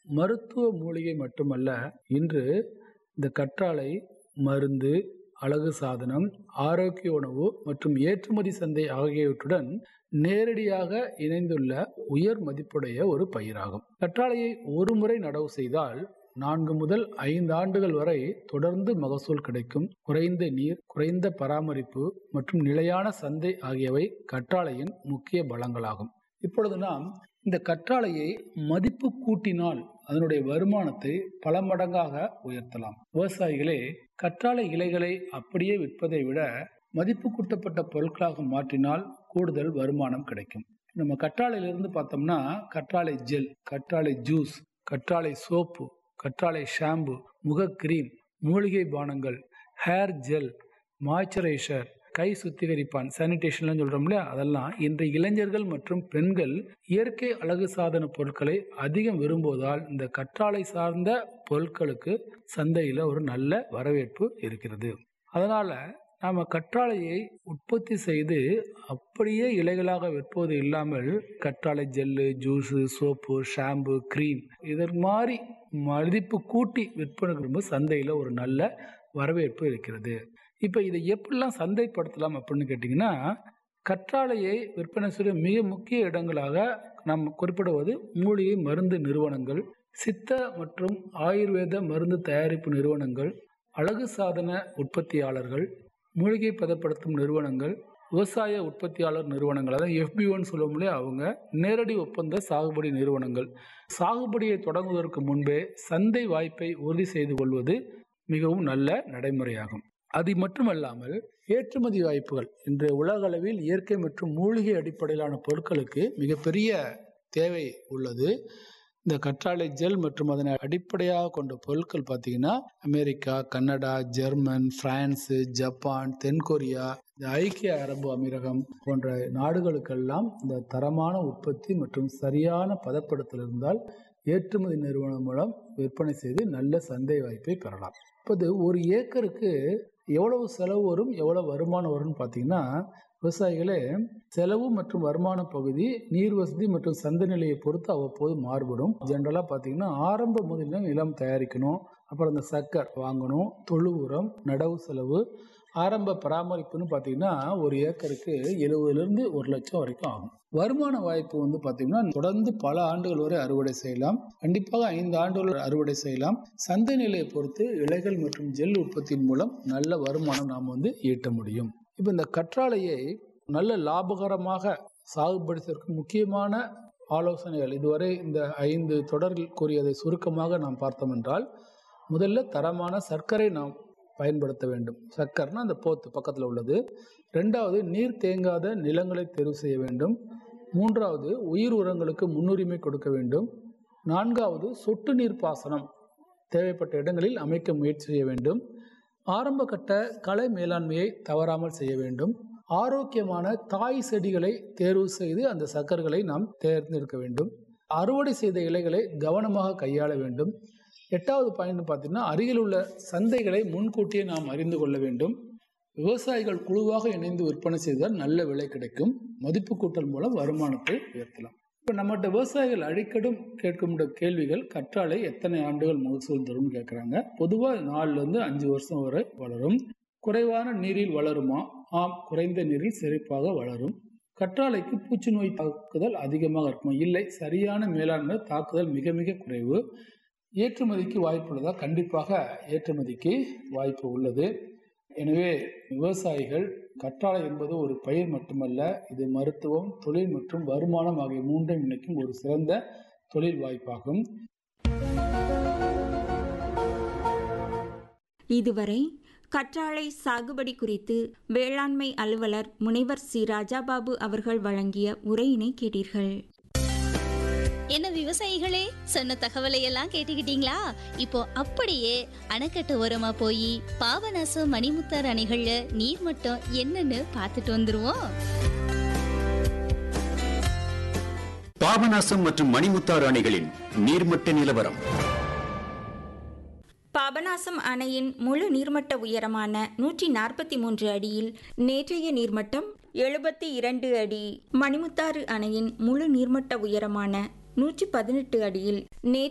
மருத்துவ மூலிகை மட்டுமல்ல இன்று இந்த கற்றாழை மருந்து அழகு சாதனம் ஆரோக்கிய உணவு மற்றும் ஏற்றுமதி சந்தை ஆகியவற்றுடன் நேரடியாக இணைந்துள்ள உயர் மதிப்புடைய ஒரு பயிராகும் கற்றாழையை ஒரு முறை நடவு செய்தால் நான்கு முதல் ஐந்து ஆண்டுகள் வரை தொடர்ந்து மகசூல் கிடைக்கும் குறைந்த நீர் குறைந்த பராமரிப்பு மற்றும் நிலையான சந்தை ஆகியவை கற்றாழையின் முக்கிய பலங்களாகும் இப்பொழுது நாம் இந்த கற்றாழையை மதிப்பு கூட்டினால் அதனுடைய வருமானத்தை பல மடங்காக உயர்த்தலாம் விவசாயிகளே கற்றாழை இலைகளை அப்படியே விற்பதை விட மதிப்பு கூட்டப்பட்ட பொருட்களாக மாற்றினால் கூடுதல் வருமானம் கிடைக்கும் நம்ம கற்றாழையிலிருந்து பார்த்தோம்னா கற்றாழை ஜெல் கற்றாழை ஜூஸ் கற்றாழை சோப்பு கற்றாழை ஷாம்பு முக கிரீம் மூலிகை பானங்கள் ஹேர் ஜெல் மாய்ச்சரைசர் கை சுத்திகரிப்பான் சானிடேஷன்லாம் சொல்கிறோம் இல்லையா அதெல்லாம் இன்றைய இளைஞர்கள் மற்றும் பெண்கள் இயற்கை அழகு சாதன பொருட்களை அதிகம் விரும்புவதால் இந்த கற்றாழை சார்ந்த பொருட்களுக்கு சந்தையில் ஒரு நல்ல வரவேற்பு இருக்கிறது அதனால் நாம் கற்றாழையை உற்பத்தி செய்து அப்படியே இலைகளாக விற்பது இல்லாமல் கற்றாழை gel juice soap shampoo cream இதற்கு மாதிரி மதிப்பு கூட்டி விற்பனை சந்தையில் ஒரு நல்ல வரவேற்பு இருக்கிறது இப்போ இதை எப்படிலாம் சந்தைப்படுத்தலாம் அப்படின்னு கேட்டிங்கன்னா கற்றாழையை விற்பனை செய்ய மிக முக்கிய இடங்களாக நாம் குறிப்பிடுவது மூலிகை மருந்து நிறுவனங்கள் சித்த மற்றும் ஆயுர்வேத மருந்து தயாரிப்பு நிறுவனங்கள் அழகு சாதன உற்பத்தியாளர்கள் மூலிகை பதப்படுத்தும் நிறுவனங்கள் விவசாய உற்பத்தியாளர் நிறுவனங்கள் அதாவது எஃபிஓன்னு சொல்லுவோம் இல்லையா அவங்க நேரடி ஒப்பந்த சாகுபடி நிறுவனங்கள் சாகுபடியை தொடங்குவதற்கு முன்பே சந்தை வாய்ப்பை உறுதி செய்து கொள்வது மிகவும் நல்ல நடைமுறையாகும் அது மட்டுமல்லாமல் ஏற்றுமதி வாய்ப்புகள் இன்று உலக அளவில் இயற்கை மற்றும் மூலிகை அடிப்படையிலான பொருட்களுக்கு மிகப்பெரிய தேவை உள்ளது இந்த கற்றாழை ஜெல் மற்றும் அதனை அடிப்படையாக கொண்ட பொருட்கள் பார்த்தீங்கன்னா America Canada German France Japan தென்கொரியா இந்த ஐக்கிய அரபு அமீரகம் போன்ற நாடுகளுக்கெல்லாம் இந்த தரமான உற்பத்தி மற்றும் சரியான பதப்படுத்தல் இருந்தால் ஏற்றுமதி நிறுவனம் மூலம் விற்பனை செய்து நல்ல சந்தை வாய்ப்பை பெறலாம் இப்போது ஒரு ஏக்கருக்கு எவ்வளவு செலவு வரும் எவ்வளவு வருமானம் வரும்னு பார்த்தீங்கன்னா விவசாயிகளே செலவு மற்றும் வருமான பகுதி நீர் வசதி மற்றும் சந்தை நிலையை பொறுத்து அவ்வப்போது மாறுபடும் ஜென்ரலாக பார்த்தீங்கன்னா ஆரம்ப முதலில் நிலம் தயாரிக்கணும் அப்புறம் இந்த சக்கர் வாங்கணும் தொழு உரம் நடவு செலவு ஆரம்ப பராமரிப்புன்னு பார்த்தீங்கன்னா ஒரு ஏக்கருக்கு எழுபதுலேருந்து ஒரு லட்சம் வரைக்கும் ஆகும் வருமான வாய்ப்பு வந்து பார்த்தீங்கன்னா தொடர்ந்து பல ஆண்டுகள் வரை அறுவடை செய்யலாம் கண்டிப்பாக ஐந்து ஆண்டுகள் அறுவடை செய்யலாம் சந்தை நிலையை பொறுத்து இலைகள் மற்றும் ஜெல் உற்பத்தியின் மூலம் நல்ல வருமானம் நாம் வந்து ஈட்ட முடியும் இப்போ இந்த கற்றாழையை நல்ல லாபகரமாக சாகுபடுத்துவதற்கு முக்கியமான ஆலோசனைகள் இதுவரை இந்த ஐந்து தொடரில் கூறியதை சுருக்கமாக நாம் பார்த்தோம் என்றால் முதல்ல தரமான சர்க்கரை நாம் பயன்படுத்த வேண்டும் சர்க்கரைனா அந்த போத்து பக்கத்தில் உள்ளது ரெண்டாவது நீர் தேங்காத நிலங்களை தேர்வு செய்ய வேண்டும் மூன்றாவது உயிர் உரங்களுக்கு முன்னுரிமை கொடுக்க வேண்டும் நான்காவது சொட்டு நீர் பாசனம் தேவைப்பட்ட இடங்களில் அமைக்க முயற்சி செய்ய வேண்டும் ஆரம்ப கட்ட களை மேலாண்மையை தவறாமல் செய்ய வேண்டும் ஆரோக்கியமான தாய் செடிகளை தேர்வு செய்து அந்த சக்கர்களை நாம் தேர்ந்தெடுக்க வேண்டும் அறுவடை செய்த இலைகளை கவனமாக கையாள வேண்டும் எட்டாவது பாயிண்ட் பார்த்தீங்கன்னா அருகில் உள்ள சந்தைகளை முன்கூட்டியே நாம் அறிந்து கொள்ள வேண்டும் விவசாயிகள் குழுவாக இணைந்து விற்பனை செய்தால் நல்ல விலை கிடைக்கும் மதிப்பு கூட்டல் மூலம் வருமானத்தை உயர்த்தலாம் இப்போ நம்மகிட்ட விவசாயிகள் அடிக்கடும் கேட்கும் கேள்விகள் கற்றாழை எத்தனை ஆண்டுகள் மகசூல் தரும் கேட்குறாங்க பொதுவாக நாலுலேருந்து அஞ்சு வருஷம் வரை வளரும் குறைவான நீரில் வளருமா ஆம் குறைந்த நீரில் சிறப்பாக வளரும் கற்றாழைக்கு பூச்சி நோய் தாக்குதல் அதிகமாக இருக்குமா இல்லை சரியான மேலாண்மை தாக்குதல் மிக மிக குறைவு ஏற்றுமதிக்கு வாய்ப்புள்ளதா கண்டிப்பாக ஏற்றுமதிக்கு வாய்ப்பு உள்ளது எனவே விவசாயிகள் கற்றாழை என்பது ஒரு பயிர் மட்டுமல்ல இது மருத்துவம் தொழில் மற்றும் வருமானம் ஆகிய மூன்றையும் இணைக்கும் ஒரு சிறந்த தொழில் வாய்ப்பாகும் இதுவரை கற்றாழை சாகுபடி குறித்து வேளாண்மை அலுவலர் முனைவர் சி ராஜாபாபு அவர்கள் வழங்கிய உரையினை கேட்டீர்கள் என்ன விவசாயிகளே சொன்ன தகவலை எல்லாம் கேட்டுக்கிட்டீங்களா இப்போ அப்படியே அணைக்கட்டு ஓரமா போய் பாபநாசம் மணிமுத்தார் அணைகள்ல நீர் மட்டம் என்னன்னு பார்த்துட்டு வந்துருவோம் பாபநாசம் மற்றும் மணிமுத்தாறு அணைகளின் நீர்மட்ட நிலவரம் பாபநாசம் அணையின் முழு நீர்மட்ட உயரமான நூற்றி நாற்பத்தி மூன்று அடியில் நேற்றைய நீர்மட்டம் எழுபத்தி இரண்டு அடி மணிமுத்தாறு அணையின் முழு நீர்மட்ட உயரமான நூற்றி பதினெட்டு அடியில் நேற்று